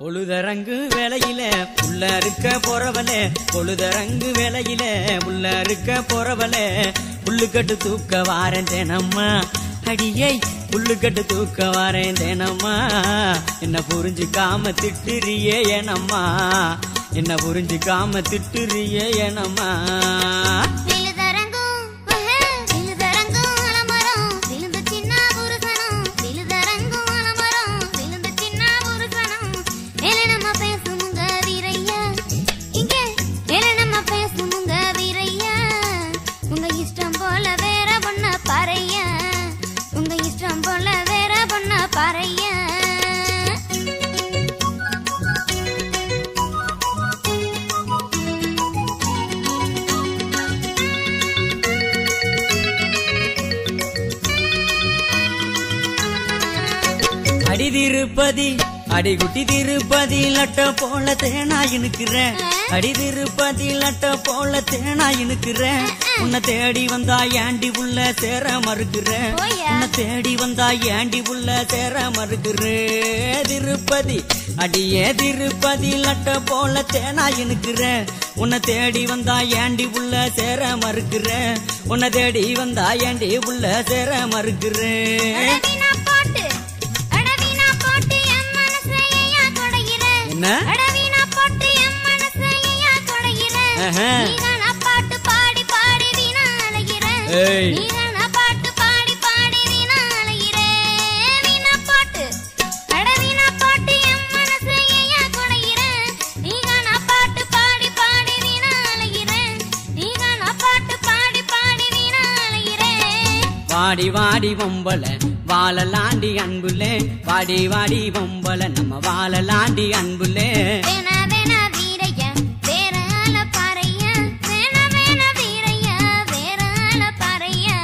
பொழுதரங்கு வேலையில உள்ள இருக்க போறவளே பொழுதரங்கு வேலையில உள்ள இருக்க போறவளே புல்லுக்கட்டு தூக்க வாரேன் தேனம்மா அடியை புல்லுக்கட்டு தூக்க வாரேன் தேனம்மா என்ன புரிஞ்சுக்காம திட்டுறியே ஏனம்மா என்ன புரிஞ்சுக்காம திட்டுறியே ஏனம்மா விழுதரங்கும் உஹு, விழுதரங்கும் அலமரம், விழுந்த சின்ன புருஷனும். விழுதரங்கும் அலமரம், விழுந்த சின்ன புருஷனும். மேலே நம்ம பேசுமுங்க வீரையா. இங்கே மேலே நம்ம பேசுமுங்க வீரையா. உங்க இஷ்டம் போல வேற பொண்ண பாறையா உங்க இஷ்டம் போல வேற பொண்ண பாறையா அடி திருப்பதி அடி குட்டி திருப்பதி லட்ட போல தேனா இனுக்குறேன் அடி திருப்பதி லட்ட போல தேனா இனுக்குறேன் உன்னை தேடி வந்தா ஏண்டி உள்ள சேர மறுக்கிறேன் போயா. உன்னை தேடி வந்தா ஏண்டி உள்ள சேர மறுக்கிறேன் திருப்பதி அடியே திருப்பதி லட்ட போல தேனா இனுக்குறேன் உன்னை தேடி வந்தா ஏண்டி உள்ள சேர மறுக்கிறேன் உன்னை தேடி வந்தா ஏண்டி உள்ள சேர மறுக்கிறேன் அடவினா போட்டு அடவினா போட்டு என் மனசையா கொடையிற என்ன? அடவினா போட்டு என் மனசையா கொடையிற ஆஹா. நீதானா பாட்டு பாடி பாடி வீணா அலைகிற ஏய். நீதானா பாட்டு பாடி பாடி வீணா அலைகிற வீணா போட்டு அடவினா போட்டு என் மனசையா கொடையிற நீதானா பாட்டு பாடி பாடி வீணா அலைகிற நீதானா பாட்டு பாடி பாடி வீணா அலைகிற வாடி வாடி பொம்பல வாழலாண்டி அன்புலே வாடி வாடி பொம்பல நம்ம வாழலாண்டி அன்புலே வேணா வேணா வீரையா வேற ஆள பாறையா வேணா வேணா வீரையா வேற ஆள பாறையா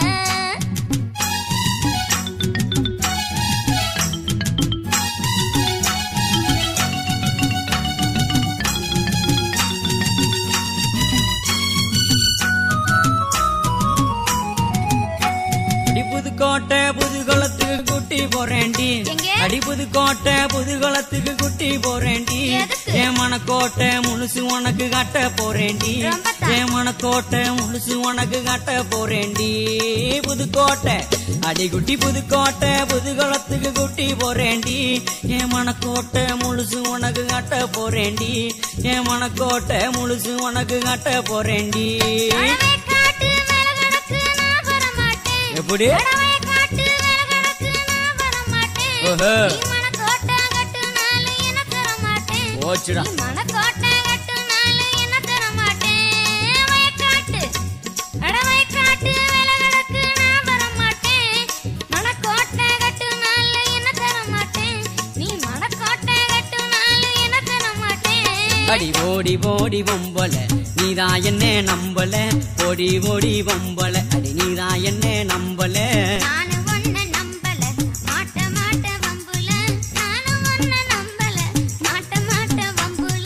அடி புதுக்கோட்டை புதுகுளத்துக்கு குட்டி போறேன்டி எங்க? அடி புதுக்கோட்டை புதுகுளத்துக்கு குட்டி போறேன்டி எதுக்கு? என் மனக்கோட்டை முழுசு உனக்கு கட்ட போறேன்டி ரொம்ப தான். என் மனக்கோட்டை முழுசு உனக்கு கட்ட போறேன்டி புதுக்கோட்டை அடி குட்டி புதுக்கோட்டை புதுகுளத்துக்கு குட்டி போறேன்டி என் மனக்கோட்டை முழுசு உனக்கு கட்ட போறேன்டி என் மனக்கோட்டை முழுசு உனக்கு கட்ட போறேன்டி அடவை காட்டு மேல கிடக்கு நான் வர மாட்டேன் எப்படி அடவை காட்டு மேல கிடக்கு நான் வர மாட்டேன் ஓஹோ. நீ மனக்கோட்டை கட்டுனாலும் என்ன தர மாட்டேன் போச்சுடா நீ மனக்கோட்டை கட்டுனாலும் என்ன தர மாட்டேன் வயக்காட்டு அடவை காட்டு வேலை கிடக்கு நான் வர மாட்டேன் மனக்கோட்டை கட்டுனாலும் என்ன தர மாட்டேன் நீ மனக்கோட்டை கட்டுனாலும் என்ன தர மாட்டேன் அடி ஓடி ஓடி பொம்பல நீதான் என்ன நம்பல ஓடி ஓடி பொம்பல அடி நீதான் என்ன நம்பல நானும் ஒன்ன நம்பல மாட்ட மாட்ட வம்புல நானும் ஒன்ன நம்பல மாட்ட மாட்ட வம்புல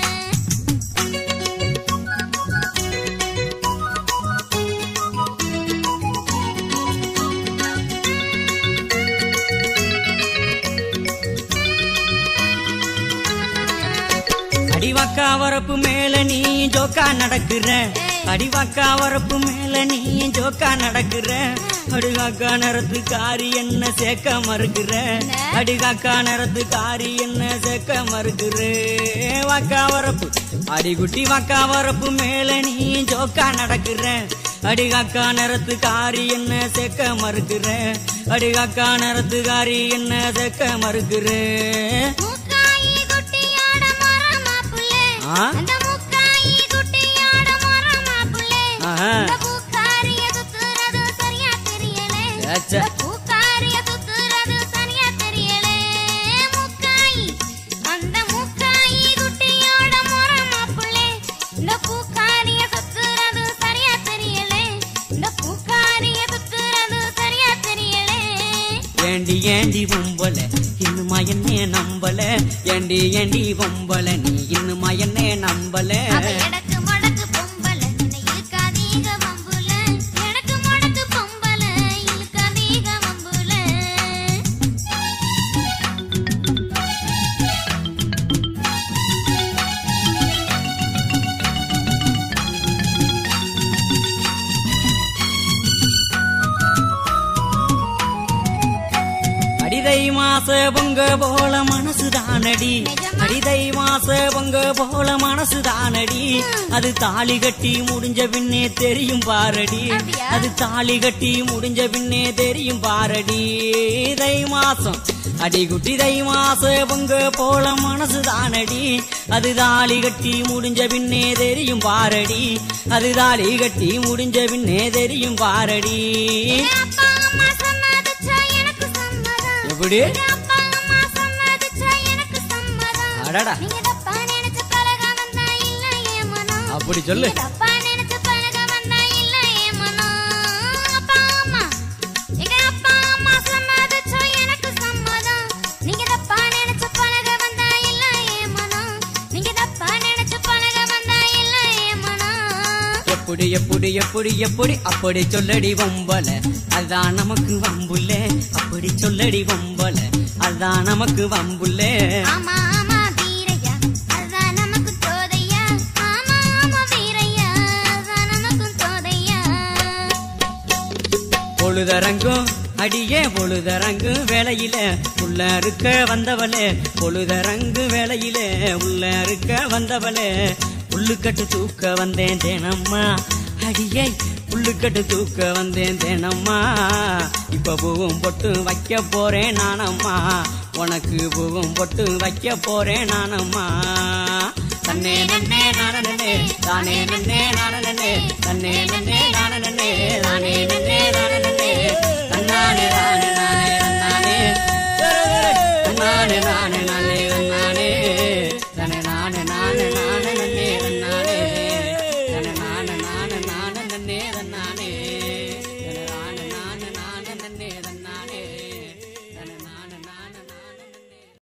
அடிவாக்கா வரப்பு மேல நீ ஜோக்கா நடக்குற அடிவாக்கா வரப்பு மேல நீ ஜோக்கா நடக்குற அடிகாக்கா நேரத்து காரி என்ன சேர்க்க மறுக்கிற அடிகாக்கா நேரத்து காரி என்ன சேர்க்க மறுக்கிற வாக்கா வரப்பு அடிகுட்டி வாக்கா வரப்பு மேல நீ ஜோக்கா நடக்குற அடிகாக்கா நேரத்து காரி என்ன சேர்க்க மறுக்கிற அடிகாக்கா நேரத்து காரி என்ன சேர்க்க மறுக்கிற மூக்காயி குட்டியோட மரமா புள்ளே ஆ? அந்த மூக்காயி குட்டியோட மரமா புள்ளே ஆஹா. அந்த பூக்காரிய சுத்துறது சரியா தெரியலே ஏச்சே. அந்த பூக்காரிய சுத்துறது சரியா தெரியலே மூக்காயி அந்த மூக்காயி குட்டியோட மரமா புள்ளே இந்த பூக்காரிய சுத்துறது சரியா தெரியலே இந்த பூக்காரிய சுத்துறது சரியா தெரியலே ஏண்டி ஏண்டி பொம்பல இன்னுமா என்னே நம்பல ஏண்டி ஏண்டி பொம்பல நீ இன்னுமா என்னே நம்பல அவ எடக்கு மடக்கு பொம்பல உன்னை இழுக்காதீக வம்புல எடக்கு மடக்கு பொம்பல இழுக்காதீக வம்புல மாச பொங்க போல மனசு தானடி நிஜமா? அடிதை மாச பொங்க போல மனசு தானடி அது தாலி கட்டி முடிஞ்ச பின்னே தெரியும் பாரடி அப்படியா? அது தாலி கட்டி முடிஞ்ச பின்னே தெரியும் பாரடி தை மாசம் அடிகுட்டி தை மாச பொங்க போல மனசு தானடி அது தாலி கட்டி முடிஞ்ச பின்னே தெரியும் பாரடி அது தாலி கட்டி முடிஞ்ச பின்னே தெரியும் பாரடி எங்க அப்பா அம்மா சம்மதிச்சா எனக்கு சம்மதம் எப்படி எங்க அப்பா அம்மா சம்மதிச்சா எனக்கு சம்மதம் அடடா நீங்க தப்பா நினைச்சு பழக வந்தா இல்ல என் மனம் அப்படி சொல்லு நீங்க தப்பா நினைச்சு பழக வந்தா இல்ல என் மனம் அப்பா அம்மா எங்க அப்பா அம்மா சம்மதிச்சா எனக்கு சம்மதம் நீங்க தப்பா நினைச்சு பழக வந்தா இல்ல என் மனம் நீங்க தப்பா நினைச்சு பழக வந்தா இல்ல என் மனம் எப்படி எப்படி எப்படி எப்படி அப்படி சொல்லடி வம்பல அதுதான் நமக்கு வம்புல்ல அப்படி சொல்லடி வம்பல அதுதான் நமக்கு வம்புல்ல ஆமா ஆமா வீரையா அதுதான் நமக்கு தோதையா ஆமா ஆமா வீரையா அதுதான் நமக்கு தோதையா பொழுதரங்கும் அடியே பொழுதரங்கும் வேலையில உள்ள இருக்க வந்தவளே பொழுதரங்கு வேலையில உள்ள இருக்க வந்தவளே புல்லுக்கட்டு தூக்க வந்தேன் தேனம்மா அடியே புல்லுக்கட்டு தூக்க வந்தேன் தேனம்மா இப்ப பூவும் பொட்டு வைக்க போறேன் நானம்மா உனக்கு பூவும் பொட்டு வைக்க போறேன் நானம்மா தன்னே நன்னே நானே தானே நன்னே நானே தன்னே நன்னே நானே தானே நன்னே நானே தன்னானே நானே நானே நன்னானே தன்னானே நானே நானே நன்னானே தனே நானே நானே நானே நன்னே நன்னானே தனே நானே நானே நானே நன்னே நன்னானே